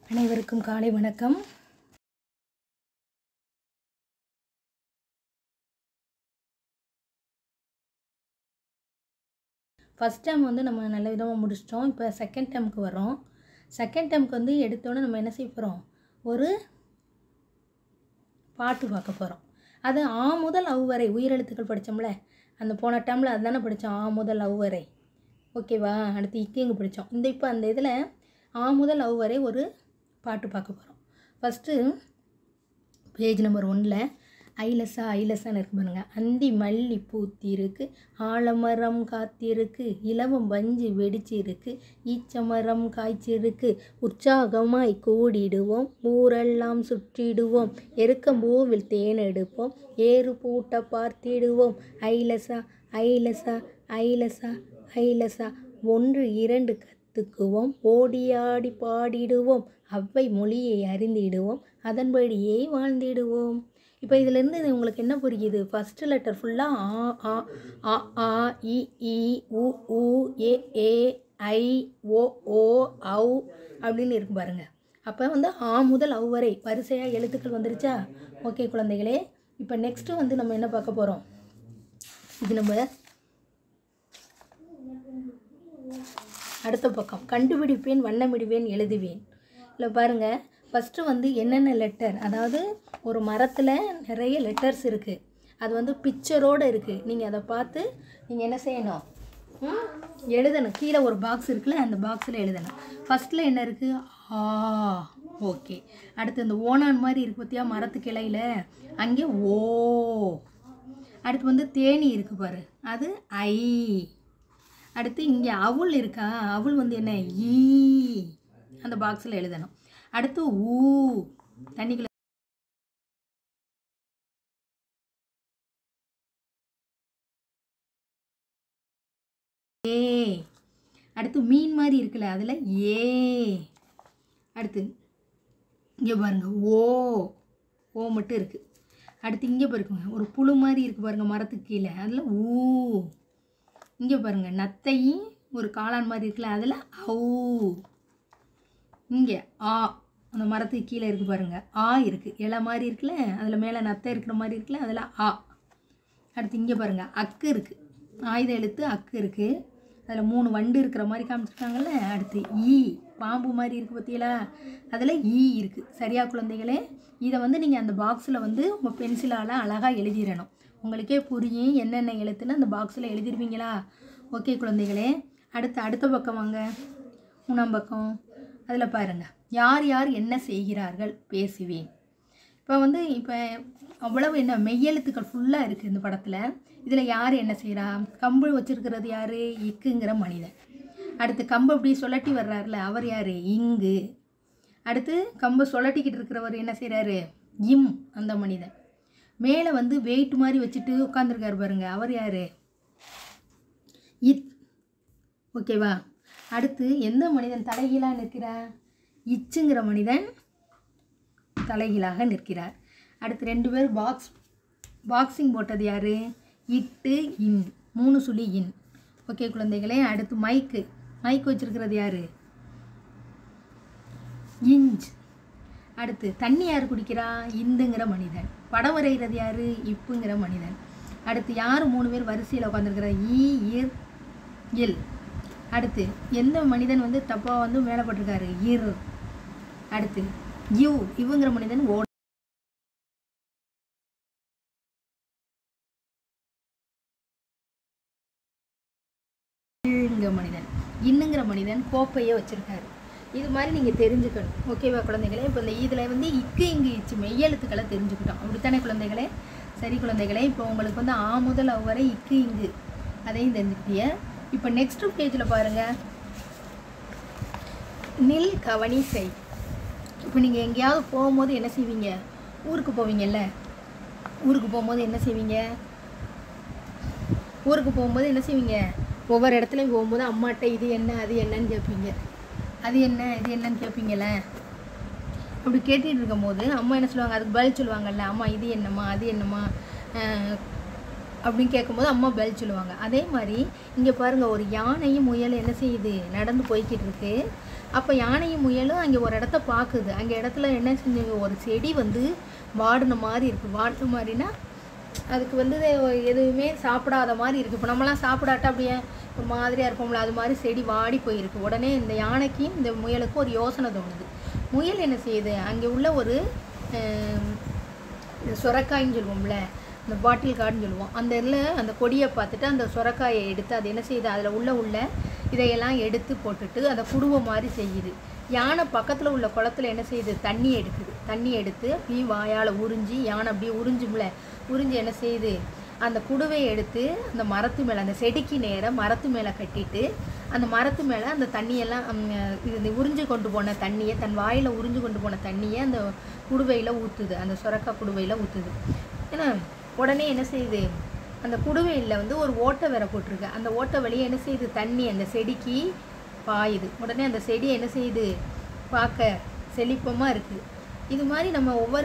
அனைவருக்கும் காலை வணக்கம் ஃபஸ்ட் டைம் வந்து நம்ம நல்ல விதமாக முடிச்சிட்டோம் இப்போ செகண்ட் டைமுக்கு வரோம் செகண்ட் டைமுக்கு வந்து எடுத்தோன்னே நம்ம என்ன செய்ய போகிறோம் ஒரு பாட்டு பார்க்க போகிறோம் அது ஆ முதல் அவ் வரை உயிரெழுத்துக்கள் படித்தோம்ல அந்த போன டைமில் அதுதானே படித்தோம் ஆ முதல் அவ் வரை ஓகேவா அடுத்து இக்கிங்கு படித்தோம் இந்த இப்போ அந்த இதில் ஆ முதல் அவ் வரை ஒரு பாட்டு பார்க்க போகிறோம் ஃபஸ்ட்டு பேஜ் நம்பர் ஒன்றில் ஐலசா ஐலசான்னு இருக்கு பாருங்க அந்தி மல்லி பூத்திருக்கு ஆலமரம் காத்திருக்கு இலவம் பஞ்சு வெடிச்சிருக்கு ஈச்சமரம் காய்ச்சிருக்கு உற்சாகமாய் கூடிடுவோம் ஊரெல்லாம் சுற்றிடுவோம் எருக்கம்பூவில் தேன் எடுப்போம் ஏறு பூட்ட பார்த்திடுவோம் ஐலசா ஐலசா ஐலசா ஐலசா ஒன்று இரண்டு கற்றுக்குவோம் ஓடியாடி பாடிடுவோம் அவ்வை மொழியை அறிந்திடுவோம் அதன்படியே வாழ்ந்திடுவோம் இப்போ இதிலேருந்து உங்களுக்கு என்ன புரியுது ஃபஸ்ட்டு லெட்டர் ஃபுல்லாக ஆ ஆ ஆ ஆ இ இ உ உ ஏ ஏ ஐ ஓ ஓ ஔ அப்படின்னு இருக்கு பாருங்க அப்போ வந்து ஆ முதல் அவ் வரை வரிசையாக எழுத்துக்கள் வந்துருச்சா ஓகே குழந்தைகளே இப்போ நெக்ஸ்ட்டு வந்து நம்ம என்ன பார்க்க போகிறோம் இது நம்ம அடுத்த பக்கம் கண்டுபிடிப்பேன் வண்ணமிடுவேன் எழுதுவேன் இல்லை பாருங்கள் ஃபஸ்ட்டு வந்து என்னென்ன லெட்டர் அதாவது ஒரு மரத்தில் நிறைய லெட்டர்ஸ் இருக்குது அது வந்து பிக்சரோடு இருக்குது நீங்கள் அதை பார்த்து நீங்கள் என்ன செய்யணும் ம்? எழுதணும் கீழே ஒரு பாக்ஸ் இருக்குல்ல அந்த பாக்ஸில் எழுதணும் ஃபஸ்ட்டில் என்ன இருக்குது ஆ ஓகே அடுத்து இந்த ஓனான் மாதிரி இருக்கு பார்த்தியா மரத்து கிளையில் அங்கே ஓ அடுத்து வந்து தேனி இருக்குது பாரு அது ஐ அடுத்து இங்கே அவுள் இருக்கா அவுள் வந்து என்ன ஈ அந்த பாக்ஸில் எழுதணும் அடுத்து ஊ தண்ணிக்குள்ள ஏ அடுத்து மீன் மாதிரி இருக்குல்ல அதில் ஏ அடுத்து இங்கே பாருங்க ஓ ஓ மட்டும் இருக்குது அடுத்து இங்கே பாருங்க ஒரு புழு மாதிரி இருக்குது பாருங்க மரத்துக்கு கீழே அதில் ஊ இங்கே பாருங்க நத்தையும் ஒரு காளான் மாதிரி இருக்குல்ல அதில் ஔ இங்கே ஆ அந்த மரத்துக்கு கீழே இருக்குது பாருங்க ஆ இருக்குது இலை மாதிரி இருக்குல்ல அதில் மேலே நத்தை இருக்கிற மாதிரி இருக்குல்ல அதில் ஆ அடுத்து இங்கே பாருங்க அக்கு இருக்குது ஆயுத எழுத்து அக்கு இருக்குது அதில் மூணு வண்டு இருக்கிற மாதிரி காமிச்சிருக்காங்கல்ல அடுத்து ஈ பாம்பு மாதிரி இருக்குது பார்த்தீங்களா அதில் ஈ இருக்குது சரியா குழந்தைகளே இதை வந்து நீங்கள் அந்த பாக்ஸில் வந்து உங்கள் பென்சிலால் அழகாக எழுதிடணும் உங்களுக்கே புரியும் என்னென்ன எழுத்துன்னு அந்த பாக்ஸில் எழுதிருவீங்களா ஓகே குழந்தைகளே அடுத்து அடுத்த பக்கம் வாங்க மூணாம் பக்கம் அதில் பாருங்கள் யார் யார் என்ன செய்கிறார்கள் பேசுவேன் இப்போ வந்து இப்போ அவ்வளவு என்ன மெய்யெழுத்துக்கள் ஃபுல்லாக இருக்குது இந்த படத்தில் இதில் யார் என்ன செய்கிறா கம்பு வச்சிருக்கிறது யார் இக்குங்கிற மனிதன் அடுத்து கம்பு அப்படி சுழட்டி வர்றாருல அவர் யார் இங்கு அடுத்து கம்பு சுழட்டிக்கிட்டு இருக்கிறவர் என்ன செய்கிறாரு இம் அந்த மனிதன் மேலே வந்து வெயிட் மாதிரி வச்சுட்டு உட்காந்துருக்காரு பாருங்க அவர் யார் இத் ஓகேவா அடுத்து எந்த மனிதன் தலைகீழாக நிற்கிறார் இச்சுங்கிற மனிதன் தலைகீழாக நிற்கிறார் அடுத்து ரெண்டு பேர் பாக்ஸ் பாக்ஸிங் போட்டது யார் இட்டு இன் மூணு சுழி இன் ஓகே குழந்தைகளே அடுத்து மைக்கு மைக் வச்சிருக்கிறது யார் இஞ்ச் அடுத்து தண்ணி யார் குடிக்கிறா இந்துங்கிற மனிதன் படம் வரைகிறது யார் இப்புங்கிற மனிதன் அடுத்து யார் மூணு பேர் வரிசையில் உட்காந்துருக்கிறா ஈ இர் இல் அடுத்து எந்த மனிதன் வந்து தப்பாக வந்து மேலே போட்டிருக்காரு இர் அடுத்து யூ இவங்கிற மனிதன் ஓ இங்க மனிதன் இன்னுங்கிற மனிதன் கோப்பையை வச்சிருக்காரு இது மாதிரி நீங்கள் தெரிஞ்சுக்கணும் ஓகேவா குழந்தைகளே இப்போ இந்த இதில் வந்து இக்கு இங்கு இச்சு மெய்யெழுத்துக்களை தெரிஞ்சுக்கிட்டோம் அப்படித்தானே குழந்தைகளே சரி குழந்தைகளே இப்போ உங்களுக்கு வந்து ஆ முதல் அவ் வரை இக்கு இங்கு அதையும் தெரிஞ்சுக்கிட்டிய இப்போ நெக்ஸ்ட் பேஜில் பாருங்கள் நில் கவனி செய் இப்போ நீங்கள் எங்கேயாவது போகும்போது என்ன செய்வீங்க ஊருக்கு போவீங்கல்ல ஊருக்கு போகும்போது என்ன செய்வீங்க ஊருக்கு போகும்போது என்ன செய்வீங்க ஒவ்வொரு இடத்துலையும் போகும்போது அம்மாட்ட இது என்ன அது என்னன்னு கேட்பீங்க அது என்ன இது என்னன்னு கேட்பீங்களே அப்படி கேட்டுட்டு இருக்கும்போது அம்மா என்ன சொல்லுவாங்க அதுக்கு பதில் சொல்லுவாங்கல்ல அம்மா இது என்னம்மா அது என்னம்மா அஹ், அப்படின்னு கேட்கும்போது அம்மா பதில் சொல்லுவாங்க அதே மாதிரி இங்கே பாருங்கள் ஒரு யானையும் முயல் என்ன செய்யுது நடந்து போய்கிட்டு இருக்கு அப்போ யானையும் முயலும் அங்கே ஒரு இடத்த பார்க்குது அங்கே இடத்துல என்ன செஞ்சு ஒரு செடி வந்து வாடின மாதிரி இருக்குது வாடின மாதிரினா அதுக்கு வந்து எதுவுமே சாப்பிடாத மாதிரி இருக்குது இப்போ நம்மலாம் சாப்பிடாட்டா அப்படியே ஒரு மாதிரியாக இருப்போம்ல அது மாதிரி செடி வாடி போயிருக்கு உடனே இந்த யானைக்கும் இந்த முயலுக்கும் ஒரு யோசனை தோணுது முயல் என்ன செய்யுது அங்கே உள்ள ஒரு ஆம், இந்த சுரக்காயின்னு சொல்லுவோம்ல இந்த பாட்டில் கார்டுன்னு சொல்லுவோம் அந்த இதில் அந்த கொடியை பார்த்துட்டு அந்த சுரக்காயை எடுத்து அது என்ன செய்யுது அதில் உள்ள உள்ள இதையெல்லாம் எடுத்து போட்டுட்டு அதை குடுவை மாதிரி செய்யுது யானை பக்கத்தில் உள்ள குளத்துல என்ன செய்யுது தண்ணி எடுக்குது தண்ணி எடுத்து அப்படியே வாயால் உறிஞ்சி யானை அப்படியே உறிஞ்சும்ல உறிஞ்சி என்ன செய்யுது அந்த குடுவையை எடுத்து அந்த மரத்து மேலே அந்த செடிக்கு நேராக மரத்து மேலே கட்டிட்டு அந்த மரத்து மேலே அந்த தண்ணியெல்லாம் ம், இது இந்த உறிஞ்சு கொண்டு போன தண்ணியை தன் வாயில் உறிஞ்சு கொண்டு போன தண்ணியை அந்த குடுவையில் ஊற்றுது அந்த சுரக்காய் குடுவையில் ஊற்றுது ஏன்னா உடனே என்ன செய்யுது அந்த குடுவையில் வந்து ஒரு ஓட்டை வேற போட்டிருக்கு அந்த ஓட்டை வழியே என்ன செய்யுது தண்ணி அந்த செடிக்கு பாயுது உடனே அந்த செடி என்ன செய்யுது பார்க்க செழிப்பமாக இருக்குது இது மாதிரி நம்ம ஒவ்வொரு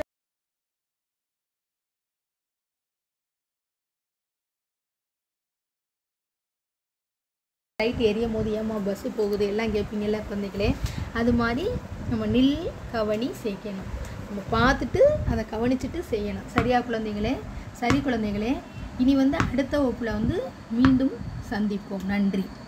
லைட் எரியும் போது ஏமா பஸ்ஸு போகுது எல்லாம் கேட்பீங்கல்ல குழந்தைகளே அது மாதிரி நம்ம நில் கவனி செய்யணும் நம்ம பார்த்துட்டு அதை கவனிச்சுட்டு செய்யணும் சரியா குழந்தைகளே சரி குழந்தைகளே இனி வந்து அடுத்த வகுப்பில் வந்து மீண்டும் சந்திப்போம் நன்றி